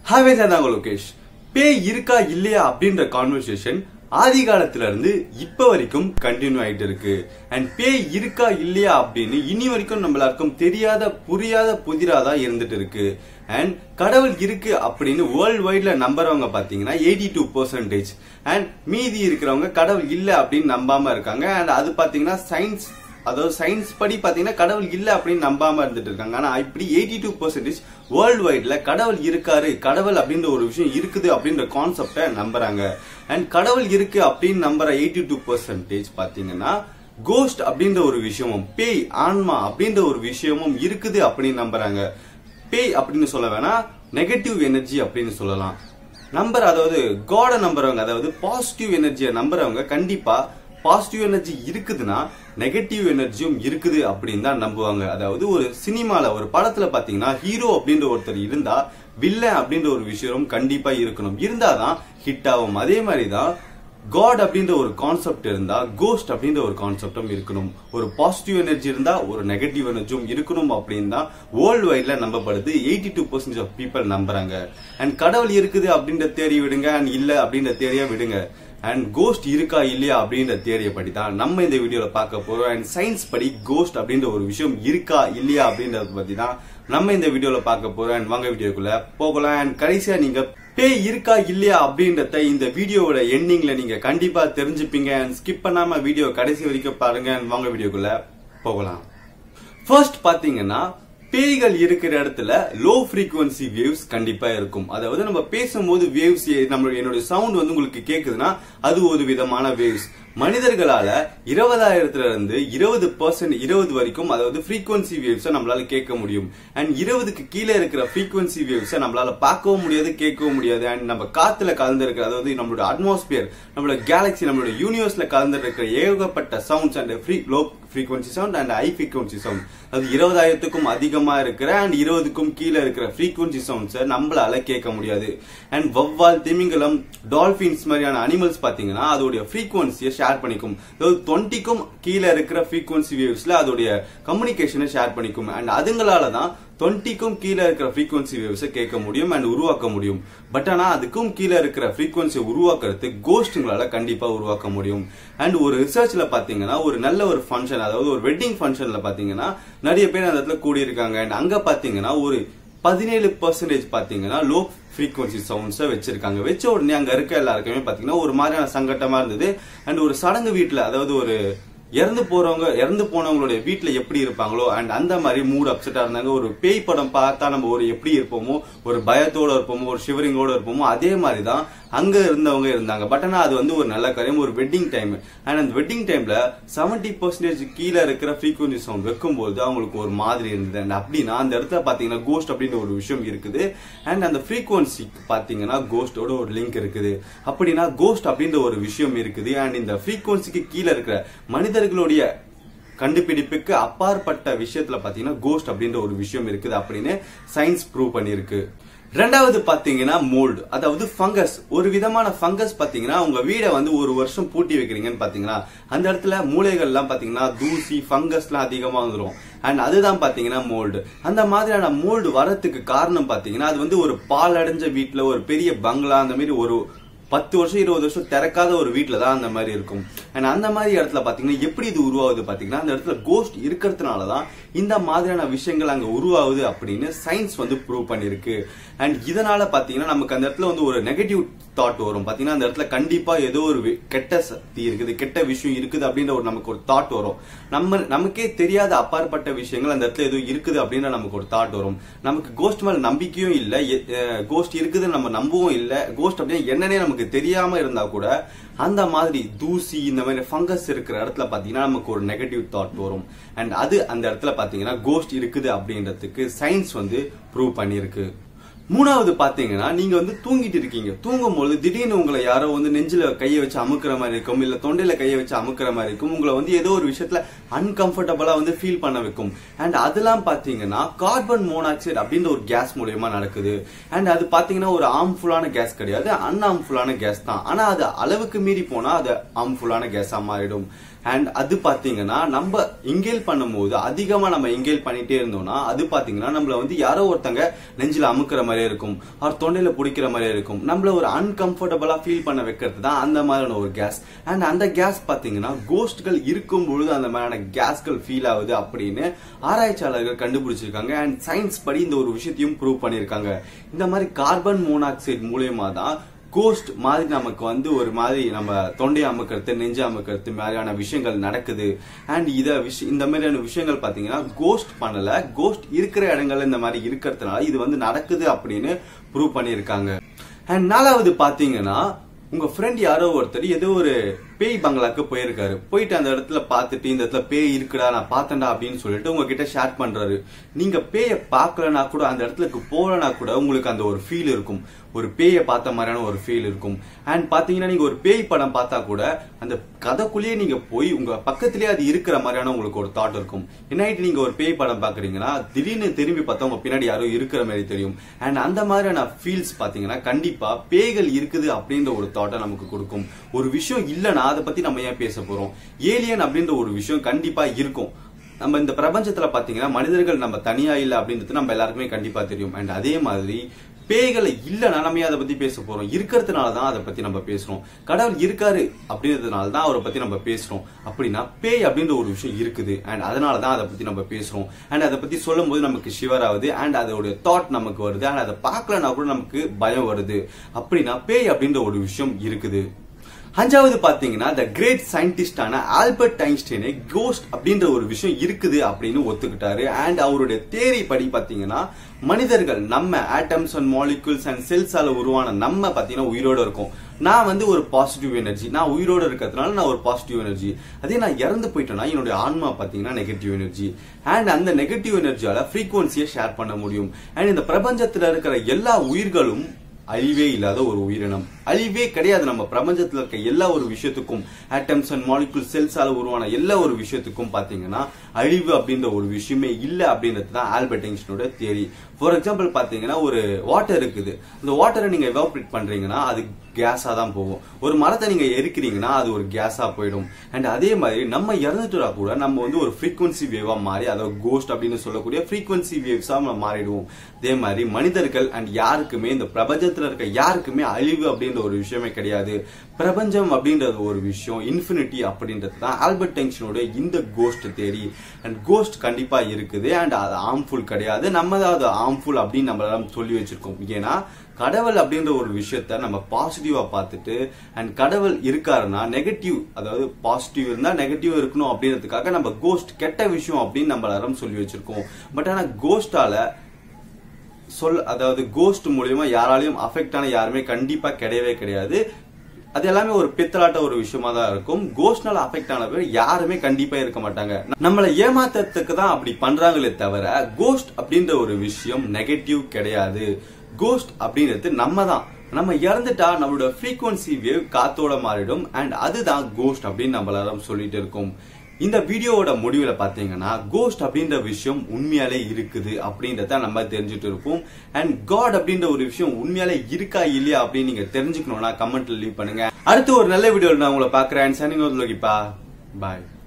ஹாவே தான் லோகேஷ் பேய் இருக்கா இல்லையா அப்படின்ற கான்வர்சேஷன் ஆதி காலத்துல இருந்து இப்ப வரைக்கும் கண்டினியூ ஆயிட்டு இருக்கு அண்ட் பேய் இருக்கா இல்லையா அப்படின்னு இனி வரைக்கும் நம்ம எல்லாருக்கும் தெரியாத புரியாத புதிராதான் இருந்துட்டு இருக்கு அண்ட் கடவுள் இருக்கு அப்படின்னு வேர்ல்ட் வைட்ல நம்புறவங்க பாத்தீங்கன்னா எயிட்டி டூ பர்சன்டேஜ் அண்ட் மீதி இருக்கிறவங்க கடவுள் இல்ல அப்படின்னு நம்பாம இருக்காங்க அண்ட் அது பாத்தீங்கன்னா சயின்ஸ் அதாவது சயின்ஸ் படி பாத்தீங்கன்னா கடவுள் இல்ல அப்படின்னு நம்பாம இருந்துட்டு இருக்காங்க ஆனா இப்படி எயிட்டி டூ பர்சன்டேஜ் வேர்ல்டு வைட்ல கடவுள் இருக்காரு கடவுள் அப்படின்ற ஒரு விஷயம் இருக்குது அப்படின்ற கான்செப்டை நம்புறாங்க அண்ட் கடவுள் இருக்கு அப்படின்னு நம்புற எயிட்டி டூ பர்சன்டேஜ் பாத்தீங்கன்னா கோஸ்ட் அப்படின்ற ஒரு விஷயமும் பேய் ஆன்மா அப்படின்ற ஒரு விஷயமும் இருக்குது அப்படின்னு நம்புறாங்க பேய் அப்படின்னு சொல்ல வேணா நெகட்டிவ் எனர்ஜி அப்படின்னு சொல்லலாம் நம்பர் அதாவது காட நம்புறவங்க அதாவது பாசிட்டிவ் எனர்ஜியை நம்புறவங்க கண்டிப்பா பாசிட்டிவ் எனர்ஜி இருக்குதுன்னா நெகட்டிவ் எனர்ஜியும் இருக்குது அப்படின்னு தான் நம்புவாங்க அதாவது ஒரு சினிமால ஒரு படத்துல பாத்தீங்கன்னா ஹீரோ அப்படின்ற ஒருத்தர் இருந்தா வில்லன் அப்படின்ற ஒரு விஷயம் கண்டிப்பா இருக்கணும் இருந்தாதான் ஹிட் ஆகும் அதே மாதிரி தான் காட் அப்படின்ற ஒரு கான்செப்ட் இருந்தா கோஸ்ட் அப்படின்ற ஒரு கான்செப்டும் இருக்கணும் ஒரு பாசிட்டிவ் எனர்ஜி இருந்தா ஒரு நெகட்டிவ் எனர்ஜியும் இருக்கணும் அப்படின்னு தான் வேர்ல்டு வைட்ல நம்பப்படுது eighty two percentage of people நம்புறாங்க அண்ட் கடவுள் இருக்குது அப்படின்ற தேரி விடுங்க அண்ட் இல்ல அப்படின்ற தேரியா விடுங்க அண்ட் கோஸ்ட் இருக்கா இல்லையா அப்படின்ற தேரியை படி தான் நம்ம இந்த வீடியோல பார்க்க போறோம் அண்ட் சயின்ஸ் படி கோஸ்ட் அப்படின்ற ஒரு விஷயம் இருக்கா இல்லையா அப்படின்றத பத்தி தான் நம்ம இந்த வீடியோல பார்க்க போறோம் அண்ட் வாங்க வீடியோக்குள்ள போகலாம் அண்ட் கடைசியா நீங்க பேய் இருக்கா இல்லையா அப்படின்றத இந்த வீடியோவோட எண்டிங்ல நீங்க கண்டிப்பா தெரிஞ்சுப்பீங்க அண்ட் ஸ்கிப் பண்ணாம வீடியோ கடைசி வரைக்கும் பாருங்க அண்ட் வாங்க வீடியோக்குள்ள போகலாம் ஃபர்ஸ்ட் பாத்தீங்கன்னா பேய்கள் இருக்கிற இடத்துல லோ ஃப்ரீக்வன்சி வேவ்ஸ் கண்டிப்பா இருக்கும் அதாவது நம்ம பேசும்போது வேவ்ஸ் நம்ம என்னுடைய சவுண்ட் வந்து உங்களுக்கு கேக்குதுன்னா அது ஒரு விதமான வேவ்ஸ் மனிதர்களால இருபதாயிரத்துல இருந்து இருபது பர்சன்ட் இருபது வரைக்கும் அதாவது ஃப்ரீக்வன்சி வேவ்ஸ் நம்மளால கேட்க முடியும் அண்ட் இருபதுக்கு கீழே இருக்கிற ஃப்ரீக்வன்சி வேவ்ஸ் நம்மளால பார்க்கவும் முடியாது கேட்கவும் முடியாது அண்ட் நம்ம காத்துல கலந்து இருக்கிற அதாவது நம்மளோட அட்மாஸ்பியர் நம்மளோட கேலக்சி நம்மளோட யூனிவர்ஸ்ல கலந்து இருக்கிற ஏகப்பட்ட sounds and free low frequency sound and high frequency sound அது இருபதாயிரத்துக்கும் அதிகமா இருக்கிற அண்ட் இருபதுக்கும் கீழே இருக்கிற ஃப்ரீக்வன்சி சவுண்ட்ஸை நம்மளால கேட்க முடியாது அண்ட் வவ்வால் திமிங்கலம் டால்பின்ஸ் மாதிரியான அனிமல்ஸ் பாத்தீங்கன்னா அதோடைய ஃப்ரீக்வன்சியை ஷேர் பண்ணிக்கும் அதாவது டுவெண்ட்டிக்கும் கீழே இருக்கிற ஃப்ரீக்வன்சி வேவ்ஸ்ல அதோடைய கம்யூனிகேஷனை ஷேர் பண்ணிக்கும் அண்ட் அதுங்களால தான் டுவெண்ட்டிக்கும் கீழே இருக்கிற ஃப்ரீக்வன்சி வேவ்ஸை கேட்க முடியும் அண்ட் உருவாக்க முடியும் பட் ஆனா அதுக்கும் கீழே இருக்கிற ஃப்ரீக்வன்சியை உருவாக்குறது கோஸ்ட்டுங்களால கண்டிப்பா உருவாக்க முடியும் அண்ட் ஒரு ரிசர்ச்ல பாத்தீங்கன்னா ஒரு நல்ல ஒரு ஃபங்க்ஷன் அதாவது ஒரு வெட்டிங் ஃபங்க்ஷன்ல பாத்தீங்கன்னா நிறைய பேர் அந்த இடத்துல கூடியிருக்காங்க அண்ட் அங்க பாத்தீங்கன்னா ஒரு பதினேழு பர்சன்டேஜ் பாத்தீங்கன்னா லோ ஃப்ரீக்வன்சி சவுண்ட்ஸை வச்சிருக்காங்க வச்ச உடனே அங்க இருக்க எல்லாருக்குமே பாத்தீங்கன்னா ஒரு மாதிரியான சங்கட்டமா இருந்தது அண்ட் ஒரு சடங்கு வீட்டுல அதாவது ஒரு இறந்து போறவங்க இறந்து போனவங்களுடைய வீட்டுல எப்படி இருப்பாங்களோ அண்ட் அந்த மாதிரி மூட் அப்செட்டா இருந்தாங்க ஒரு பேய் படம் பார்த்தா நம்ம ஒரு எப்படி இருப்போமோ ஒரு பயத்தோட இருப்போமோ ஒரு ஷிவரிங்கோட இருப்போமோ அதே மாதிரி தான் அங்க இருந்தவங்க இருந்தாங்க பட் ஆனா அது வந்து ஒரு நல்ல காரியம் ஒரு வெட்டிங் டைம் அண்ட் அந்த வெட்டிங் டைம்ல செவன்டி பர்சன்டேஜ் கீழே இருக்கிற ஃப்ரீக்வன்சி சவுண்ட் வைக்கும்போது அவங்களுக்கு ஒரு மாதிரி இருந்தது அண்ட் அப்படின்னா அந்த இடத்துல பாத்தீங்கன்னா கோஸ்ட் அப்படின்ற ஒரு விஷயம் இருக்குது அண்ட் அந்த ஃப்ரீக்வன்சி பாத்தீங்கன்னா கோஸ்டோட ஒரு லிங்க் இருக்குது அப்படின்னா கோஸ்ட் அப்படின்ற ஒரு விஷயம் இருக்குது அண்ட் இந்த ஃப்ரீக்வன்சிக்கு கீழே இருக்கிற மனிதர்களுடைய கண்டுபிடிப்புக்கு அப்பாற்பட்ட விஷயத்துல பாத்தீங்கன்னா கோஸ்ட் அப்படின்ற ஒரு விஷயம் இருக்குது அப்படின்னு சயின்ஸ் ப்ரூவ் பண்ணிருக்கு ரெண்டாவது பாத்தீங்கன்னா மோல்டு அதாவது ஃபங்கஸ் ஒரு விதமான ஃபங்கஸ் பாத்தீங்கன்னா உங்க வீடை வந்து ஒரு வருஷம் பூட்டி வைக்கிறீங்கன்னு பாத்தீங்கன்னா அந்த இடத்துல மூளைகள் எல்லாம் பாத்தீங்கன்னா தூசி ஃபங்கஸ் எல்லாம் அதிகமா வந்துடும் அண்ட் அதுதான் பாத்தீங்கன்னா மோல்டு அந்த மாதிரியான மோல்டு வரத்துக்கு காரணம் பாத்தீங்கன்னா அது வந்து ஒரு பால் அடைஞ்ச வீட்டுல ஒரு பெரிய பங்களா அந்த மாதிரி ஒரு பத்து வருஷம் இருபது வருஷம் திறக்காத ஒரு வீட்டுல தான் அந்த மாதிரி இருக்கும் அண்ட் அந்த மாதிரி இடத்துல பாத்தீங்கன்னா எப்படி இது உருவாகுது பாத்தீங்கன்னா அந்த இடத்துல கோஸ்ட் இருக்கிறதுனால தான் இந்த மாதிரியான விஷயங்கள் அங்க உருவாகுது அப்படின்னு சயின்ஸ் வந்து ப்ரூவ் பண்ணிருக்கு அண்ட் இதனால பாத்தீங்கன்னா நமக்கு அந்த இடத்துல வந்து ஒரு நெகட்டிவ் தாட் வரும் பாத்தீங்கன்னா அந்த இடத்துல கண்டிப்பா ஏதோ ஒரு வி- கெட்ட சக்தி இருக்குது கெட்ட விஷயம் இருக்குது அப்படின்ற ஒரு நமக்கு ஒரு தாட் வரும் நம்ம நமக்கே தெரியாத அப்பாற்பட்ட விஷயங்கள் அந்த இடத்துல ஏதோ இருக்குது அப்படின்ற நமக்கு ஒரு தாட் வரும் நமக்கு கோஸ்ட் மேல நம்பிக்கையும் இல்ல கோஸ்ட் இருக்குதுன்னு நம்ம நம்பவும் இல்ல கோஸ்ட் அப்படின்னா என்னன்னே நமக்கு தெரியாம இருந்தா கூட அந்த மாதிரி தூசி இந்த மாதிரி ஃபங்கஸ் இருக்கிற இடத்துல பாத்தீங்கன்னா நமக்கு ஒரு நெகட்டிவ் தாட் வரும் அண்ட் அது அந்த இடத்துல பாத்தீங்கன்னா கோஸ்ட் இருக்குது அப்படின்றதுக்கு சயின்ஸ் வந்து ப்ரூவ் பண்ணிருக்கு மூணாவது பாத்தீங்கன்னா நீங்க வந்து தூங்கிட்டு இருக்கீங்க தூங்கும் பொழுது திடீர்னு உங்களை யாரோ வந்து நெஞ்சில கையை வச்சு அமுக்குற மாதிரி இருக்கும் இல்ல தொண்டையில கையை வச்சு அமுக்குற மாதிரி இருக்கும் உங்களை வந்து ஏதோ ஒரு விஷயத்துல அன்கம்ஃபர்டபுளா வந்து ஃபீல் பண்ண வைக்கும் அண்ட் அதெல்லாம் பாத்தீங்கன்னா கார்பன் மோனாக்சைடு அப்படின்ற ஒரு கேஸ் மூலியமா நடக்குது அண்ட் அது பாத்தீங்கன்னா ஒரு ஆர்ம்ஃபுல்லான கேஸ் கிடையாது அன்ஆர்ம்ஃபுல்லான கேஸ் தான் ஆனா அது அளவுக்கு மீறி போனா அது ஆர்ம்ஃபுல்லான கேஸா மாறிடும் அண்ட் அது பாத்தீங்கன்னா நம்ம இங்கேல் பண்ணும்போது அதிகமா நம்ம இங்கேல் பண்ணிட்டே இருந்தோம்னா அது பாத்தீங்கன்னா நம்மள வந்து யாரோ ஒருத்தங்க நெஞ்சில அமுக்குற மாதிரியே இருக்கும் அவர் தொண்டையில பிடிக்கிற மாதிரியே இருக்கும் நம்மள ஒரு அன்கம்ஃபர்டபுளா ஃபீல் பண்ண வைக்கிறது தான் அந்த மாதிரியான ஒரு கேஸ் அண்ட் அந்த கேஸ் பாத்தீங்கன்னா கோஸ்ட்கள் இருக்கும் பொழுது அந்த மாதிரியான கேஸ்கள் ஃபீல் ஆகுது அப்படின்னு ஆராய்ச்சியாளர்கள் கண்டுபிடிச்சிருக்காங்க அண்ட் சயின்ஸ் படி இந்த ஒரு விஷயத்தையும் ப்ரூவ் பண்ணிருக்காங்க இந்த மாதிரி கார்பன் மோனாக்சைடு மூலியமா தான் கோஸ்ட் மாதிரி நமக்கு வந்து ஒரு மாதிரி நம்ம தொண்டை அமுக்கிறது நெஞ்சு அமுக்கிறது மாதிரியான விஷயங்கள் நடக்குது அண்ட் இத விஷயம் இந்த மாதிரியான விஷயங்கள் பாத்தீங்கன்னா கோஸ்ட் பண்ணல கோஸ்ட் இருக்கிற இடங்கள்ல இந்த மாதிரி இருக்கிறதுனால இது வந்து நடக்குது அப்படின்னு ப்ரூவ் பண்ணியிருக்காங்க அண்ட் நாலாவது பாத்தீங்கன்னா உங்க ஃப்ரெண்ட் யாரோ ஒருத்தர் ஏதோ ஒரு பேய் பங்களாக்கு போயிருக்காரு போயிட்டு அந்த இடத்துல பார்த்துட்டு இந்த இடத்துல பேய் இருக்குடா நான் பார்த்தேன்டா அப்படின்னு சொல்லிட்டு உங்ககிட்ட ஷேர் பண்றாரு நீங்க பேய பார்க்கலனா கூட அந்த இடத்துக்கு போகலனா கூட உங்களுக்கு அந்த ஒரு ஃபீல் இருக்கும் ஒரு பேயை பார்த்த மாதிரியான ஒரு ஃபீல் இருக்கும் அண்ட் பாத்தீங்கன்னா நீங்க ஒரு பேய் படம் பார்த்தா கூட அந்த கதைக்குள்ளேயே நீங்க போய் உங்க பக்கத்திலேயே அது இருக்கிற மாதிரியான உங்களுக்கு ஒரு தாட் இருக்கும் என்னாயிட்டு நீங்க ஒரு பேய் படம் பாக்குறீங்கன்னா திடீர்னு திரும்பி பார்த்தா உங்க பின்னாடி யாரோ இருக்கிற மாதிரி தெரியும் அண்ட் அந்த மாதிரியான ஃபீல்ஸ் பாத்தீங்கன்னா கண்டிப்பா பேய்கள் இருக்குது அப்படின்ற ஒரு தாட்டை நமக்கு கொடுக்கும் ஒரு விஷயம் இல்லைன்னா அதை பத்தி நம்ம ஏன் பேச போறோம் ஏலியன் அப்படின்ற ஒரு விஷயம் கண்டிப்பா இருக்கும் நம்ம இந்த பிரபஞ்சத்துல பாத்தீங்கன்னா மனிதர்கள் நம்ம தனியா இல்ல அப்படின்றது நம்ம எல்லாருக்குமே கண்டிப்பா தெரியும் அண்ட் அதே மாதிரி பேய்களை இல்லைன்னா நம்ம ஏன் அதை பத்தி பேச போறோம் இருக்கிறதுனால தான் அதை பத்தி நம்ம பேசுறோம் கடவுள் இருக்காரு அப்படின்றதுனால தான் அவரை பத்தி நம்ம பேசுறோம் அப்படின்னா பேய் அப்படின்ற ஒரு விஷயம் இருக்குது அண்ட் அதனால தான் அதை பத்தி நம்ம பேசுறோம் அண்ட் அதை பத்தி சொல்லும் போது நமக்கு ஷிவர் ஆகுது அண்ட் அதோட தாட் நமக்கு வருது அண்ட் அதை பார்க்கலனா கூட நமக்கு பயம் வருது அப்படின்னா பேய் அப்படின்ற ஒரு விஷயம் இருக்குது அஞ்சாவது பாத்தீங்கன்னா த கிரேட் சயின்டிஸ்டான ஆல்பர்ட் ஐன்ஸ்டைனே கோஸ்ட் அப்படின்ற ஒரு விஷயம் இருக்குது அப்படின்னு ஒத்துக்கிட்டாரு அண்ட் அவருடைய தேரி படி பாத்தீங்கன்னா மனிதர்கள் நம்ம ஆட்டம்ஸ் அண்ட் மாலிகுல்ஸ் அண்ட் செல்ஸால உருவான நம்ம பாத்தீங்கன்னா உயிரோட இருக்கும் நான் வந்து ஒரு பாசிட்டிவ் எனர்ஜி நான் உயிரோட இருக்கிறதுனால நான் ஒரு பாசிட்டிவ் எனர்ஜி அதே நான் இறந்து போயிட்டேன்னா என்னுடைய ஆன்மா பாத்தீங்கன்னா நெகட்டிவ் எனர்ஜி அண்ட் அந்த நெகட்டிவ் எனர்ஜியால ஃப்ரீக்வன்சியை ஷேர் பண்ண முடியும் அண்ட் இந்த பிரபஞ்சத்துல இருக்கிற எல்லா உயிர்களும் அழிவே இல்லாத ஒரு உயிரினம் அழிவே கிடையாது நம்ம பிரபஞ்சத்துல இருக்க எல்லா ஒரு விஷயத்துக்கும் ஆட்டம்ஸ் அண்ட் மாலிகுல் செல்ஸால உருவான எல்லா ஒரு விஷயத்துக்கும் பாத்தீங்கன்னா அழிவு அப்படின்ற ஒரு விஷயமே இல்ல அப்படின்றது தான் ஆல்பர்ட் ஐன்ஸ்டீனோட தியரி ஃபார் எக்ஸாம்பிள் பாத்தீங்கன்னா ஒரு வாட்டர் இருக்குது அந்த வாட்டரை நீங்க எவாபரேட் பண்றீங்கன்னா அது கேஸா தான் போகும் ஒரு மரத்தை நீங்க எரிக்கிறீங்கன்னா அது ஒரு கேஸா போயிடும் அண்ட் அதே மாதிரி நம்ம இறந்துட்டா கூட நம்ம வந்து ஒரு ஃப்ரீக்வன்சி வேவா மாறி அதாவது கோஸ்ட் அப்படின்னு சொல்லக்கூடிய ஃப்ரீக்வன்சி வேவ்ஸா நம்ம மாறிடுவோம் அதே மாதிரி மனிதர்கள் அண்ட் யாருக்குமே இந்த பிரபஞ்சத்துல இருக்க யாருக்குமே அழிவு அப்படின்ற ஒரு விஷயமே கிடையாது பிரபஞ்சம் அப்படின்றது ஒரு விஷயம் இன்ஃபினிட்டி அப்படின்றது தான் ஆல்பர்ட் டென்ஷனோட இந்த கோஸ்ட் தேரி அண்ட் கோஸ்ட் கண்டிப்பா இருக்குது அண்ட் அது ஹார்ம்ஃபுல் கிடையாது நம்ம தான் அது ஹார்ம்ஃபுல் அப்படின்னு நம்ம சொல்லி வச்சிருக்கோம் ஏன்னா கடவுள் அப்படின்ற ஒரு விஷயத்த நம்ம பாசிட்டிவா பார்த்துட்டு அண்ட் கடவுள் இருக்காருன்னா நெகட்டிவ் அதாவது பாசிட்டிவ் இருந்தா நெகட்டிவ் இருக்கணும் அப்படின்றதுக்காக நம்ம கோஸ்ட் கெட்ட விஷயம் அப்படின்னு நம்ம எல்லாரும் சொல்லி வச்சிருக்கோம் பட் ஆனா கோஸ்டால சொல் அதாவது கோஸ்ட் மூலியமா யாராலையும் அஃபெக்ட் ஆன யாருமே கண்டிப்பா கிடையவே கிடையாது அது எல்லாமே ஒரு பித்தலாட்ட ஒரு விஷயமா தான் இருக்கும் கோஸ்ட்னால அஃபெக்ட் ஆன பேர் யாருமே கண்டிப்பா இருக்க மாட்டாங்க நம்மளை ஏமாத்துறதுக்கு தான் அப்படி பண்றாங்களே தவிர கோஸ்ட் அப்படின்ற ஒரு விஷயம் நெகட்டிவ் கிடையாது கோஸ்ட் அப்படின்றது நம்ம தான் நம்ம இறந்துட்டா நம்மளோட ஃப்ரீக்வன்சி வேவ் காத்தோட மாறிடும் அண்ட் அதுதான் கோஸ்ட் அப்படின்னு நம்ம எல்லாரும் சொல்லிட்டு இருக்கோம் இந்த வீடியோவோட முடிவுல பாத்தீங்கன்னா கோஸ்ட் அப்படின்ற விஷயம் உண்மையாலே இருக்குது அப்படின்றத நம்ம தெரிஞ்சுட்டு இருப்போம் அண்ட் காட் அப்படின்ற ஒரு விஷயம் உண்மையாலே இருக்கா இல்லையா அப்படின்னு நீங்க தெரிஞ்சுக்கணும்னா கமெண்ட்ல லீவ் பண்ணுங்க அடுத்து ஒரு நல்ல வீடியோல நான் உங்களை பாக்குறேன் சனிங்க பாய்